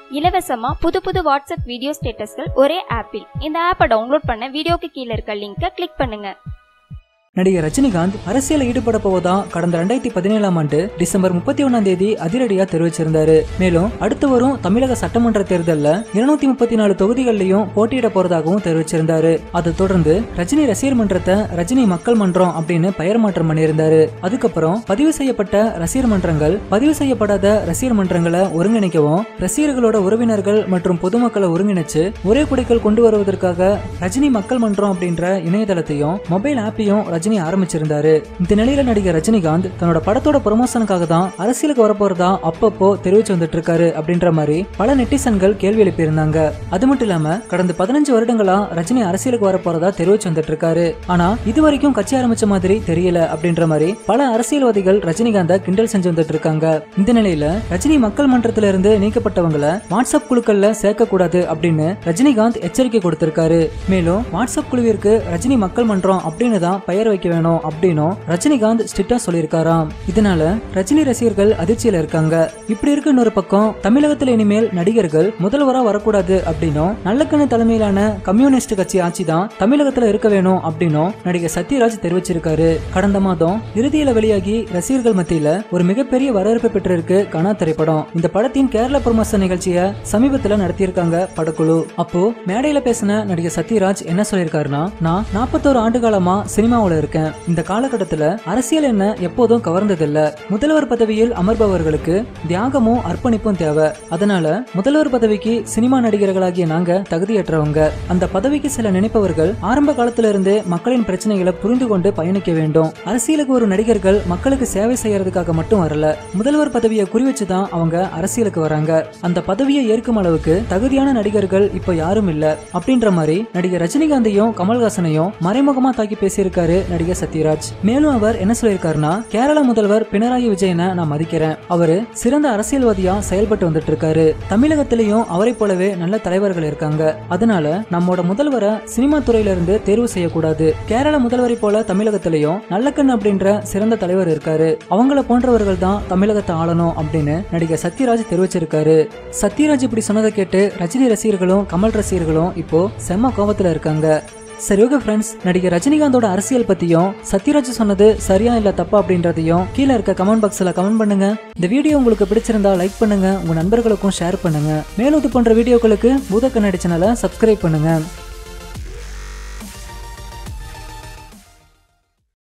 இலவசமா புது புது வாட்ஸ்அப் வீடியோ ஸ்டேட்டஸ்கள் ஒரே ஆப்பில் இந்த ஆப்பை டவுன்லோட் பண்ண வீடியோக்கு கீழே இருக்க லிங்கை கிளிக் பண்ணுங்க நடிகர் ரஜினிகாந்த் அரசியல ஈடுபட போவதா கடந்த ரெண்டாயிரத்தி பதினேழாம் ஆண்டு டிசம்பர் முப்பத்தி ஒன்னாம் தேதி அதிரடியா தெரிவிச்சிருந்தாரு மேலும் அடுத்து வரும் தமிழக சட்டமன்ற தேர்தல்ல இருநூத்தி முப்பத்தி நாலு தொகுதிகளிலையும் போட்டியிட போறதாகவும் தெரிவிச்சிருந்தாரு அதை தொடர்ந்து ரஜினி ரசிகர் மன்றத்தை ரஜினி மக்கள் மன்றம் அப்படின்னு பெயர் மாற்றம் பண்ணியிருந்தாரு அதுக்கப்புறம் பதிவு செய்யப்பட்ட ரசிகர் மன்றங்கள் பதிவு செய்யப்படாத ரசிகர் மன்றங்களை ஒருங்கிணைக்கவும் ரசிகர்களோட உறவினர்கள் மற்றும் பொதுமக்களை ஒருங்கிணைச்சு ஒரே குடைக்குள் கொண்டு வருவதற்காக ரஜினி மக்கள் மன்றம் அப்படின்ற இணையதளத்தையும் மொபைல் ஆப்பையும் ரஜினி ஆரம்பிச்சிருந்தாரு இந்த நிலையில நடிகர் ரஜினிகாந்த் தன்னோட படத்தோட ப்ரொமோஷனுக்காக தான் அரசியலுக்கு வரப்போறதா அப்பப்போ தெரிவிச்சு வந்துட்டு இருக்காரு அப்படின்ற மாதிரி பல நெட்டிசன்கள் கேள்வி எழுப்பியிருந்தாங்க அது மட்டும் இல்லாம கடந்த பதினஞ்சு வருடங்களா ரஜினி அரசியலுக்கு வரப்போறதா தெரிவிச்சு வந்துட்டு இருக்காரு ஆனா இது வரைக்கும் கட்சி ஆரம்பிச்ச மாதிரி தெரியல அப்படின்ற மாதிரி பல அரசியல்வாதிகள் ரஜினிகாந்த கிண்டல் செஞ்சு வந்துட்டு இருக்காங்க இந்த நிலையில ரஜினி மக்கள் மன்றத்தில இருந்து நீக்கப்பட்டவங்களை வாட்ஸ்அப் குழுக்கள்ல சேர்க்க கூடாது அப்படின்னு ரஜினிகாந்த் எச்சரிக்கை கொடுத்திருக்காரு மேலும் வாட்ஸ்அப் குழுவிற்கு ரஜினி மக்கள் மன்றம் அப்படின்னு தான் பெயர் வைக்க வேணும் அப்படின்னும் ரஜினிகாந்த் ஸ்ட்ரிக்டா சொல்லியிருக்காராம் இதனால ரஜினி ரசிகர்கள் அதிர்ச்சியில இருக்காங்க இப்படி இருக்க இன்னொரு பக்கம் தமிழகத்துல இனிமேல் நடிகர்கள் முதல்வரா வரக்கூடாது அப்படின்னும் நல்லக்கண்ணு தலைமையிலான கம்யூனிஸ்ட் கட்சி ஆட்சி தான் தமிழகத்துல இருக்க வேணும் அப்படின்னும் நடிகர் சத்யராஜ் தெரிவிச்சிருக்காரு கடந்த மாதம் இறுதியில வெளியாகி ரசிகர்கள் மத்தியில ஒரு மிகப்பெரிய வரவேற்பு பெற்றிருக்கு கனா திரைப்படம் இந்த படத்தின் கேரள ப்ரொமோஷன் நிகழ்ச்சியை சமீபத்துல நடத்தியிருக்காங்க படக்குழு அப்போ மேடையில பேசின நடிகர் சத்யராஜ் என்ன சொல்லியிருக்காருன்னா நான் நாற்பத்தோரு ஆண்டு காலமா சினிமாவுல இருக்கேன் இந்த காலகட்டத்துல அரசியல் என்ன எப்போதும் கவர்ந்ததில்ல முதல்வர் பதவியில் அமர்பவர்களுக்கு தியாகமும் அர்ப்பணிப்பும் தேவை அதனால முதல்வர் பதவிக்கு சினிமா நடிகர்களாகிய நாங்க தகுதியற்றவங்க அந்த பதவிக்கு சில நினைப்பவர்கள் ஆரம்ப காலத்துல இருந்தே மக்களின் பிரச்சனைகளை புரிந்து கொண்டு பயணிக்க வேண்டும் அரசியலுக்கு ஒரு நடிகர்கள் மக்களுக்கு சேவை செய்யறதுக்காக மட்டும் வரல முதல்வர் பதவியை குறி வச்சுதான் அவங்க அரசியலுக்கு வராங்க அந்த பதவியை ஏற்கும் அளவுக்கு தகுதியான நடிகர்கள் இப்ப யாரும் இல்ல அப்படின்ற மாதிரி நடிகர் ரஜினிகாந்தையும் கமல்ஹாசனையும் மறைமுகமா தாக்கி பேசியிருக்காரு நடிகர் சத்யராஜ் மேலும் அவர் என்ன சொல்லியிருக்காருன்னா கேரள முதல்வர் பினராயி விஜயனை நான் மதிக்கிறேன் அவரு சிறந்த அரசியல்வாதியா செயல்பட்டு வந்துட்டு இருக்காரு தமிழகத்திலையும் அவரை போலவே நல்ல தலைவர்கள் இருக்காங்க அதனால நம்மோட முதல்வரை சினிமா துறையில இருந்து தேர்வு செய்யக்கூடாது கேரள முதல்வரை போல தமிழகத்திலையும் நல்லக்கண் அப்படின்ற சிறந்த தலைவர் இருக்காரு அவங்கள போன்றவர்கள் தான் தமிழகத்தை ஆளணும் அப்படின்னு நடிகர் சத்யராஜ் தெரிவிச்சிருக்காரு சத்யராஜ் இப்படி சொன்னதை கேட்டு ரஜினி ரசிகர்களும் கமல் ரசிகர்களும் இப்போ செம்ம கோபத்துல இருக்காங்க சரி ஓகே ஃப்ரெண்ட்ஸ் நடிகர் ரஜினிகாந்தோட அரசியல் பத்தியும் சத்யராஜ் சொன்னது சரியா இல்ல தப்பா அப்படின்றதையும் கீழே இருக்க கமெண்ட் பாக்ஸ்ல கமெண்ட் பண்ணுங்க இந்த வீடியோ உங்களுக்கு பிடிச்சிருந்தா லைக் பண்ணுங்க உங்க நண்பர்களுக்கும் ஷேர் பண்ணுங்க மேலும் இது போன்ற வீடியோக்களுக்கு பூத கண்ணாடி சேனலை சப்ஸ்கிரைப் பண்ணுங்க